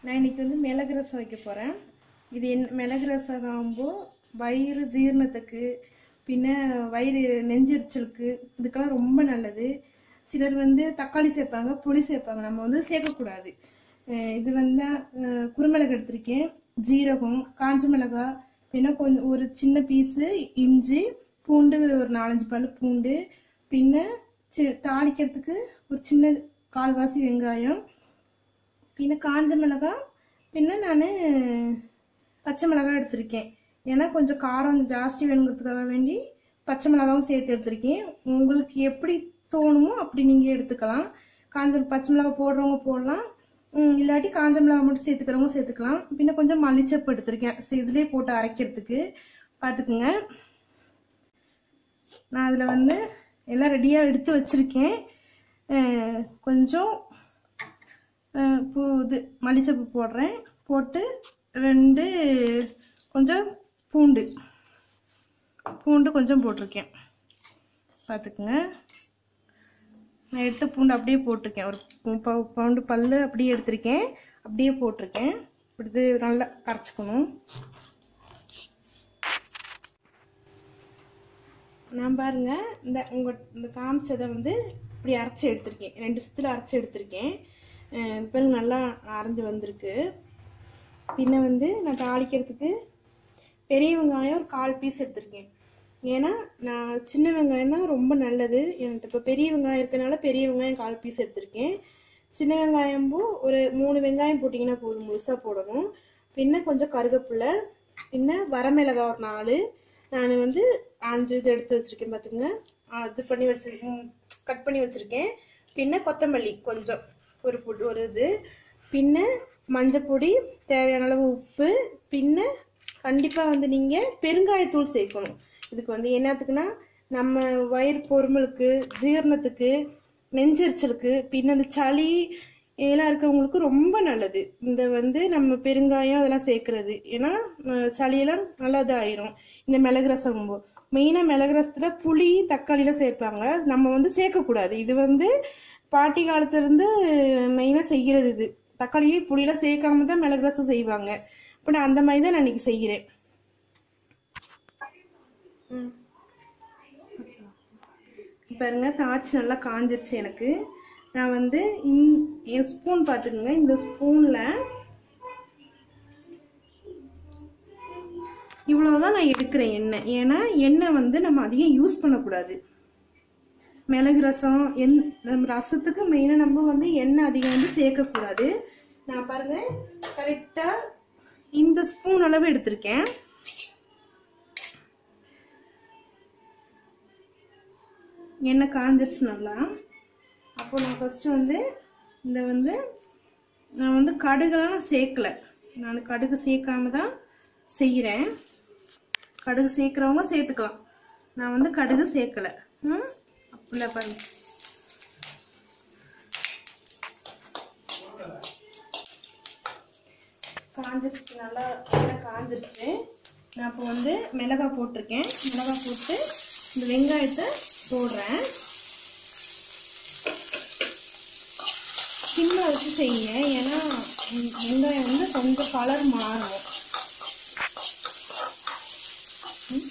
நான் இன்னைக்கு வந்து மிளகு ரசம் வைக்க போகிறேன் இது என் மிளகு ரசம் ஆகும்போ வயிறு ஜீரணத்துக்கு பின்ன வயிறு நெஞ்செரிச்சலுக்கு இதுக்கெல்லாம் ரொம்ப நல்லது சிலர் வந்து தக்காளி சேர்ப்பாங்க புளி சேர்ப்பாங்க நம்ம வந்து சேர்க்கக்கூடாது அஹ் இது வந்து அஹ் குருமிளகு எடுத்திருக்கேன் ஜீரகம் காஞ்ச மிளகாய் பின்ன கொஞ்சம் ஒரு சின்ன பீஸு இஞ்சி பூண்டு ஒரு நாலஞ்சு பல்லு பூண்டு பின்ன சி- தாளிக்கிறதுக்கு ஒரு சின்ன கால்வாசி வெங்காயம் பின்ன காஞ்ச மிளகாய் பின்ன நான் பச்சை மிளகாய் எடுத்திருக்கேன் ஏன்னா கொஞ்சம் காரம் ஜாஸ்தி வேணுங்கிறதுக்காக வேண்டி பச்சை மிளகாவும் சேர்த்து எடுத்திருக்கேன் உங்களுக்கு எப்படி தோணுமோ அப்படி நீங்கள் எடுத்துக்கலாம் காஞ்ச பச்சை மிளகாய் போடுறவங்க போடலாம் ம், இல்லாட்டி காஞ்ச மிளகாய் மட்டும் சேர்த்துக்கிறவங்க சேர்த்துக்கலாம் பின்ன கொஞ்சம் மல்லிச்சப்பு எடுத்திருக்கேன் சரி இதுலேயே போட்டு அரைக்கிறதுக்கு பார்த்துக்குங்க நான் அதில் வந்து எல்லாம் ரெடியாக எடுத்து வச்சுருக்கேன் அஹ், கொஞ்சம் அஹ், பூ இது மல்லிச்சப்பு போடுறேன் போட்டு ரெண்டு கொஞ்சம் பூண்டு பூண்டு கொஞ்சம் போட்டிருக்கேன் பார்த்துக்குங்க நான் எடுத்த பூண்டு அப்படியே போட்டிருக்கேன் ஒரு ப- ப- பவுண்டு பல்லு அப்படியே எடுத்திருக்கேன் அப்படியே போட்டிருக்கேன் இப்படி இது நல்லா அரைச்சிக்கணும் நான் பாருங்க இந்த உங்க இந்த காமிச்சதை வந்து இப்படி அரைச்சி எடுத்திருக்கேன் ரெண்டு சுத்துல அரைச்சி எடுத்திருக்கேன் அஹ் இப்போ நல்லா அரைஞ்சு வந்திருக்கு பின்ன வந்து நான் தாளிக்கிறதுக்கு பெரிய வெங்காயம் ஒரு கால் பீஸ் எடுத்திருக்கேன் ஏன்னா நான் சின்ன வெங்காயம் தான் ரொம்ப நல்லது என்கிட்ட இப்போ பெரிய வெங்காயம் இருக்கனால பெரிய வெங்காயம் கால் பீஸ் எடுத்திருக்கேன் சின்ன வெங்காயம்போ ஒரு மூணு வெங்காயம் போட்டிங்கன்னா போதும் முழுசாக போடணும் பின்ன கொஞ்சம் கருவேப்பிலை பின்ன வரமிளகாய் ஒரு நாலு நான் வந்து அஞ்சு இது எடுத்து வச்சிருக்கேன் பார்த்துங்க இது பண்ணி வச்சிருக்கேன் கட் பண்ணி வச்சிருக்கேன் பின்ன கொத்தமல்லி கொஞ்சம் ஒரு புட் ஒரு இது பின்ன மஞ்சப்பொடி தேவையான அளவு உப்பு பின்ன கண்டிப்பாக வந்து நீங்கள் பெருங்காயத்தூள் சேர்க்கணும் இதுக்கு வந்து என்னத்துக்குன்னா நம்ம வயிறு பொறுமலுக்கு ஜீரணத்துக்கு நெஞ்செரிச்சலுக்கு பின்ன இந்த சளி இதெல்லாம் இருக்கவங்களுக்கு ரொம்ப நல்லது இந்த வந்து நம்ம பெருங்காயம் அதெல்லாம் சேர்க்கறது ஏன்னா அஹ், சளியெல்லாம் நல்லா இதாயிரும் இந்த மிளகு ரசம் மெயினாக மிளகு ரசத்துல புளி தக்காளிலாம் சேர்ப்பாங்க நம்ம வந்து சேர்க்கக்கூடாது இது வந்து பாட்டி காலத்துல இருந்து மெயினாக செய்கிறது இது தக்காளியே புளியெல்லாம் சேர்க்காம தான் மிளகு ரசம் செய்வாங்க இப்போ நான் அந்த மாதிரி தான் நான் இன்னைக்கு செய்கிறேன் பாருங்க தாச்சி நல்லா காஞ்சிருச்சு எனக்கு நான் வந்து இந்- என் ஸ்பூன் பார்த்துக்குங்க இந்த ஸ்பூனில் இவ்வளவுதான் நான் எடுக்கிறேன் எண்ணெய் ஏன்னா எண்ணெய் வந்து நம்ம அதிகம் யூஸ் பண்ணக்கூடாது மிளகு ரசம் எந் நம்ம ரசத்துக்கு மெயினாக நம்ம வந்து எண்ணெய் அதிகம் வந்து சேர்க்கக்கூடாது நான் பாருங்க கரெக்டாக இந்த ஸ்பூன் அளவு எடுத்திருக்கேன் எண்ணெய் காஞ்சிருச்சு நல்லா அப்போ நான் ஃபஸ்ட்டு வந்து இந்த வந்து நான் வந்து கடுகுலாம் நான் சேர்க்கல நான் கடுகு சேர்க்காம தான் செய்கிறேன் கடுகு சேர்க்குறவங்க சேர்த்துக்கலாம் நான் வந்து கடுகு சேர்க்கல ம் இல்லை பாருங்க காஞ்சிருச்சு நல்லா எண்ணெய் காஞ்சிருச்சு நான் இப்போ வந்து மிளகாய் போட்டிருக்கேன் மிளகாய் போட்டு இந்த வெங்காயத்தை போடுறேன் சிம்மில் வச்சு செய்யுங்க ஏன்னா ம், வெங்காயம் வந்து கொஞ்சம் கலர் மாறும் ம்.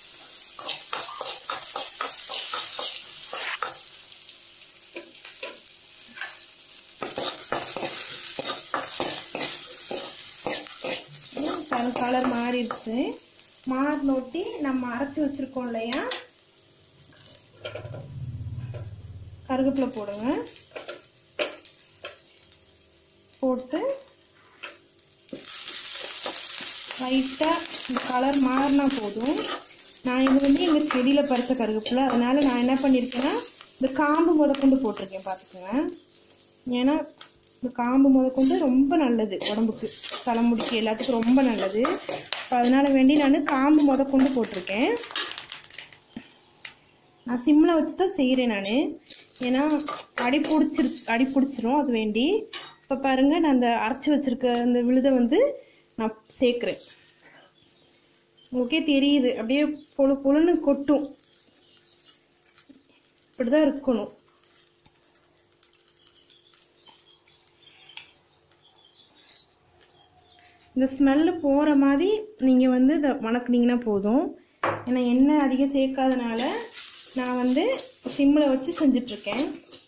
ம், கலர் மாறிடுச்சு மாறினொட்டி நம்ம அரைச்சி வச்சிருக்கோம் இல்லையா கருவேப்பிலை போடுங்க போட்டு லைட்டாக கலர் மாறினா போதும் நான் இது வந்து எங்கள் செடியில் பறித்த கருவேப்பிலை அதனால நான் என்ன பண்ணியிருக்கேன்னா இந்த காம்பு முதற்கொண்டு போட்டிருக்கேன் பார்த்துக்கோங்க ஏன்னா இந்த காம்பு முதற்கொண்டு ரொம்ப நல்லது உடம்புக்கு தலைமுடிக்கு எல்லாத்துக்கும் ரொம்ப நல்லது இப்போ அதனால வேண்டி நான் காம்பு முதற்கொண்டு போட்டிருக்கேன் நான் சிம்மில் வச்சு தான் செய்கிறேன் நான் ஏன்னா அடி பிடிச்சிரு அடி பிடிச்சிரும் அது வேண்டி இப்போ பாருங்கள் நான் அந்த அரைச்சி வச்சிருக்க அந்த விழுதை வந்து நான் சேர்க்குறேன் உங்களுக்கே தெரியுது அப்படியே பொழு பொழுன்னு கொட்டும் இப்படி தான் இருக்கணும் இந்த ஸ்மெல்லு போகிற மாதிரி நீங்கள் வந்து இதை வணக்குனீங்கன்னா போதும் ஏன்னா எண்ணெய் அதிகம் சேர்க்காதனால நான் வந்து சிம்மில் வச்சு செஞ்சிட்ருக்கேன்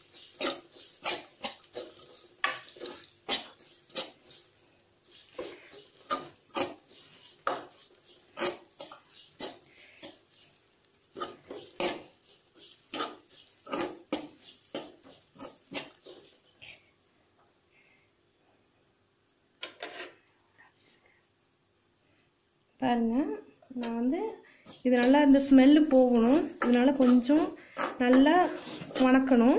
பாருங்க நான் வந்து இது நல்லா இந்த ஸ்மெல்லு போகணும் இதனால கொஞ்சம் நல்லா வணக்கணும்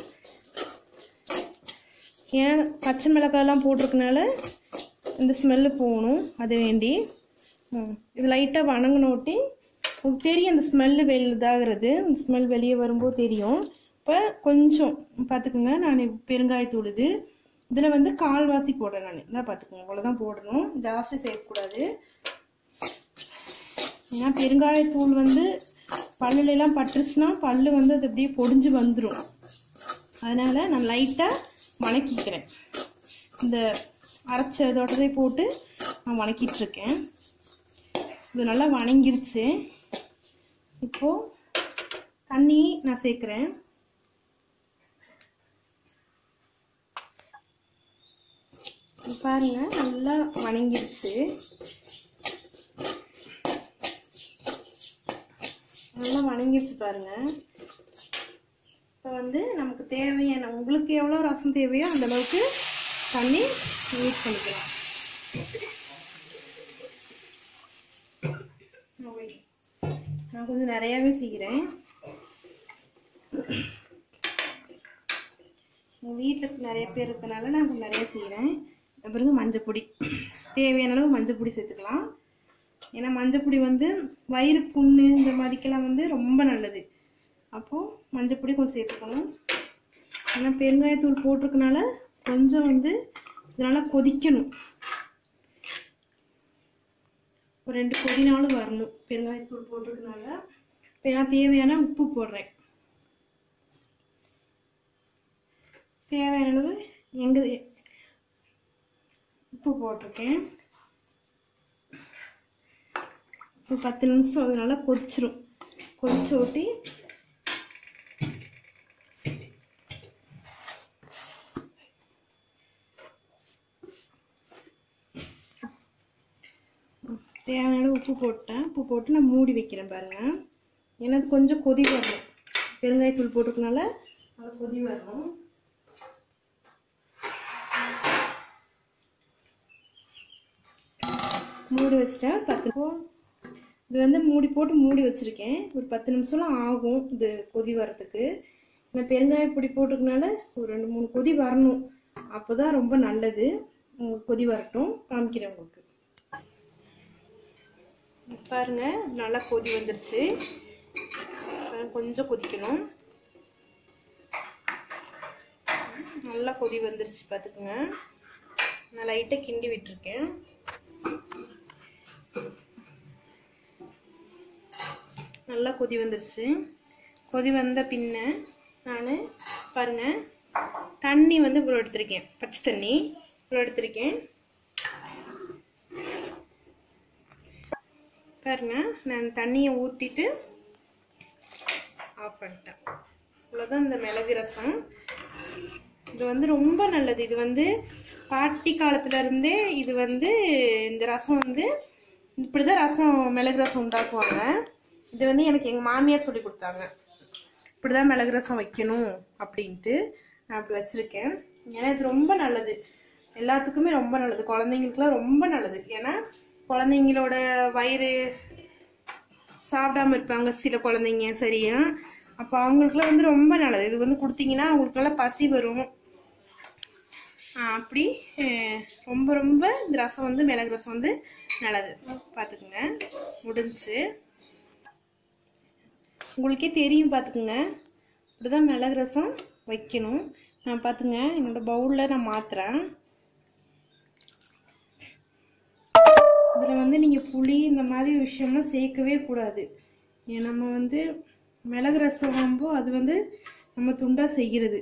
ஏன் பச்சை மிளகாய்லாம் போட்டிருக்கனால இந்த ஸ்மெல்லு போகணும் அது வேண்டி ம், இது லைட்டாக வணங்கினோட்டி உங்களுக்கு தெரியும் இந்த ஸ்மெல்லு வெளி இதாகிறது இந்த ஸ்மெல் வெளியே வரும்போது தெரியும் இப்போ கொஞ்சம் பார்த்துக்குங்க நான் பெருங்காயத்தூள் இது இதில் வந்து கால்வாசி போடுறேன் நான் இதான் பார்த்துக்கோங்க இவ்வளோதான் போடணும் ஜாஸ்தி சேர்க்கக்கூடாது ஏன்னா பெருங்காயத்தூள் வந்து பல்லுல எல்லாம் பட்டுருச்சுன்னா பல்லு வந்து அது அப்படியே பொடிஞ்சு வந்துடும் அதனால நான் லைட்டாக வணக்கிக்கிறேன் இந்த அரைச்ச தோட்டத்தை போட்டு நான் வணக்கிட்டு இருக்கேன் இது நல்லா வணங்கிருச்சு இப்போ தண்ணி நான் சேர்க்குறேன் பாருங்க நல்லா வணங்கிருச்சு நல்லா வணங்கிருச்சு பாருங்க இப்போ வந்து நமக்கு தேவையான உங்களுக்கு எவ்வளோ ரசம் தேவையோ அந்த அளவுக்கு தண்ணி யூஸ் பண்ணிக்கலாம் நான் கொஞ்சம் நிறையாவே செய்கிறேன் உங்கள் வீட்டில் நிறைய பேர் இருக்கனால நான் கொஞ்சம் நிறைய செய்கிறேன் பிறகு மஞ்சள் பொடி தேவையான அளவு மஞ்சள் பொடி சேர்த்துக்கலாம் ஏன்னா மஞ்சப்பொடி வந்து வயிறு புண்ணு இந்த மாதிரிக்கெல்லாம் வந்து ரொம்ப நல்லது அப்போது மஞ்சப்பொடி கொஞ்சம் சேர்த்துக்கணும் ஏன்னா பெருங்காயத்தூள் போட்டிருக்கனால கொஞ்சம் வந்து இதனால் கொதிக்கணும் ஒரு ரெண்டு கொதி நாளும் வரணும் பெருங்காயத்தூள் போட்டிருக்கனால இப்போ நான் தேவையான உப்பு போடுறேன் தேவையான அளவு எங்க உப்பு போட்டிருக்கேன் ஒரு பத்து நிமிஷம் அது நல்லா கொதிச்சிரும் கொதிச்சு ஊட்டி தேவையான அளவு உப்பு போட்டேன் உப்பு போட்டு நான் மூடி வைக்கிறேன் பாருங்க ஏன்னா அது கொஞ்சம் கொதி வரணும் பெருங்காயத்தூள் போட்டிருக்கனால நல்லா கொதி வரணும் மூடி வச்சிட்டேன் பத்து நிமிஷம் இது வந்து மூடி போட்டு மூடி வச்சிருக்கேன் ஒரு பத்து நிமிஷம்லாம் ஆகும் இது கொதி வரதுக்கு நான் பெருங்காய பொடி போட்டிருக்கனால ஒரு ரெண்டு மூணு கொதி வரணும் அப்போதான் ரொம்ப நல்லது உங்களுக்கு கொதி வரட்டும் காமிக்கிறேன் உங்களுக்கு பாருங்க நல்லா கொதி வந்துருச்சு பாருங்க, கொஞ்சம் கொதிக்கணும் நல்லா கொதி வந்துருச்சு பார்த்துக்குங்க நான் லைட்டாக கிண்டி விட்டுருக்கேன் நல்லா கொதி வந்துருச்சு கொதி வந்த பின்ன நான் பாருங்க தண்ணி வந்து இவ்வளோ எடுத்திருக்கேன் பச்சை தண்ணி இவ்வளோ எடுத்திருக்கேன் பாருங்க நான் தண்ணியை ஊற்றிட்டு ஆஃப் பண்ணிட்டேன் இவ்வளோதான் இந்த மிளகு ரசம் இது வந்து ரொம்ப நல்லது இது வந்து பாட்டி காலத்துல இருந்தே இது வந்து இந்த ரசம் வந்து இப்படிதான் ரசம் மிளகு ரசம் உண்டாக்குவாங்க இது வந்து எனக்கு எங்க மாமியார் சொல்லி கொடுத்தாங்க இப்படிதான் மிளகு ரசம் வைக்கணும் அப்படின்ட்டு நான் அப்படி வச்சிருக்கேன் ஏன்னா இது ரொம்ப நல்லது எல்லாத்துக்குமே ரொம்ப நல்லது குழந்தைங்களுக்குலாம் ரொம்ப நல்லது ஏன்னா குழந்தைங்களோட வயிறு சாப்பிடாம இருப்பாங்க சில குழந்தைங்க சரியா அப்போ அவங்களுக்குலாம் வந்து ரொம்ப நல்லது இது வந்து கொடுத்தீங்கன்னா அவங்களுக்கு நல்லா பசி வரும் ஆஹ் அப்படி அஹ் ரொம்ப ரொம்ப இந்த ரசம் வந்து மிளகு ரசம் வந்து நல்லது பார்த்துக்குங்க முடிஞ்சுச்சு உங்களுக்கே தெரியும் பார்த்துக்குங்க இப்படிதான் மிளகு ரசம் வைக்கணும் நான் பார்த்துங்க என்னோட பவுலில் நான் மாத்துறேன் இதில் வந்து நீங்கள் புளி இந்த மாதிரி விஷயம்லாம் சேர்க்கவே கூடாது ஏன் நம்ம வந்து மிளகு ரசம் ரொம்ப அது வந்து நம்ம துண்டாக செய்கிறது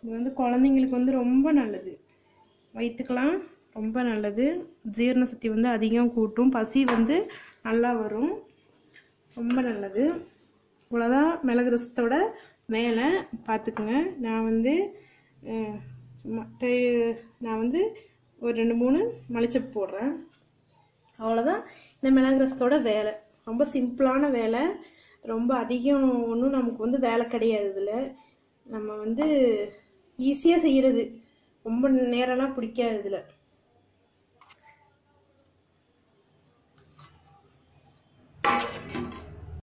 இது வந்து குழந்தைங்களுக்கு வந்து ரொம்ப நல்லது வயிற்றுக்கெல்லாம் ரொம்ப நல்லது ஜீரண சக்தி வந்து அதிகம் கூட்டும் பசி வந்து நல்லா வரும் ரொம்ப நல்லது இவ்வளோதான் மிளகு ரசத்தோட வேலை பார்த்துக்குங்க நான் வந்து அஹ், சும்மா டே- நான் வந்து ஒரு ரெண்டு மூணு மளிச்சப்பு போடுறேன் அவ்வளோதான் இந்த மிளகு ரசத்தோட வேலை ரொம்ப சிம்பிளான வேலை ரொம்ப அதிகம் ஒன்றும் நமக்கு வந்து வேலை கிடையாது இதில் நம்ம வந்து ஈஸியாக செய்கிறது ரொம்ப நேரம்லாம் பிடிக்காது இதில்